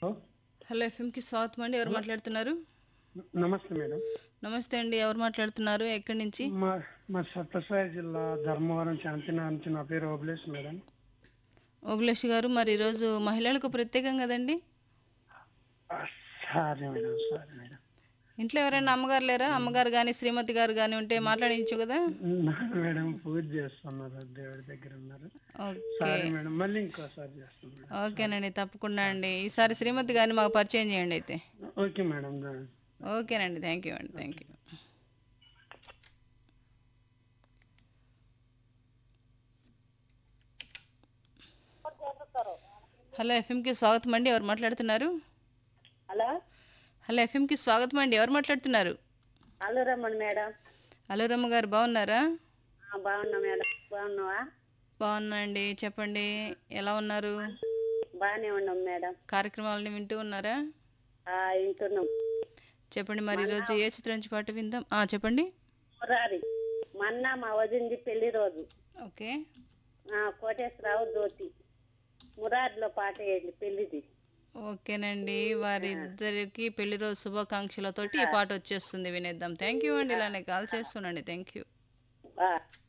hello ఎఫ్ఎంకి స్వాగతం అండి ఎవరు మాట్లాడుతున్నారు నమస్తే మేడం నమస్తే అండి ఎవరు మాట్లాడుతున్నారు ఎక్కడి నుంచి మా మా సత్యసాయి జిల్లా ధర్మవరం శాంతిన నుంచి నా పేరు ఓబులేష్ మేడం ఓబులేష్ గారు మరి ఈరోజు మహిళలకు ప్రత్యేకం కదండి ఆ, సారీ మేడం సారీ మేడం ఇంట్లో ఎవరైనా అమ్మగారు లేరా అమ్మగారు కానీ శ్రీమతి గారు కానీ ఉంటే మాట్లాడించు కదా నా మేడం పూజ చేస్తున్నారు దేవుడి దగ్గర ఉన్నారు ఓకే సారీ మేడం మళ్ళీ ఇంకోసారి చేస్తాను మేడం ఓకేనండి తప్పకుండా అండి ఈసారి శ్రీమతి గారిని మాకు పరిచయం చేయండి అయితే ఓకే మేడం దా- ఓకేనండి థ్యాంక్ యూ అండి థ్యాంక్ యూ హలో ఎఫ్ఎంకి స్వాగతం అండి ఎవరు మాట్లాడుతున్నారు హలో హలో ఎఫ్ఎంకి స్వాగతం అండి ఎవరు మాట్లాడుతున్నారు హలో రమ్మని మేడం అలూరమ్మ గారు బాగున్నారా ఆ, బాగున్నా మేడం బాగున్నావా బాగున్నా అండి చెప్పండి ఎలా ఉన్నారు బాగానే ఉన్నాం మేడం కార్యక్రమాలని వింటూ ఉన్నారా ఆ, వింటున్నాం చెప్పండి మరి ఈరోజు ఏ చిత్రం నుంచి పాట విందాం ఆ, చెప్పండి మురారి మొన్న మా వదింది పెళ్లి రోజు ఓకే ఆ, కోటేశ్వరరావు జ్యోతి మురారిలో పాట వేయండి పెళ్లిది ఓకేనండి వారిద్దరికి పెళ్లి రోజు శుభాకాంక్షలతోటి ఈ పాట వచ్చేస్తుంది వినేద్దాం థ్యాంక్ యూ అండి ఇలానే కాల్ చేస్తున్నాండి థ్యాంక్ యూ ఆ,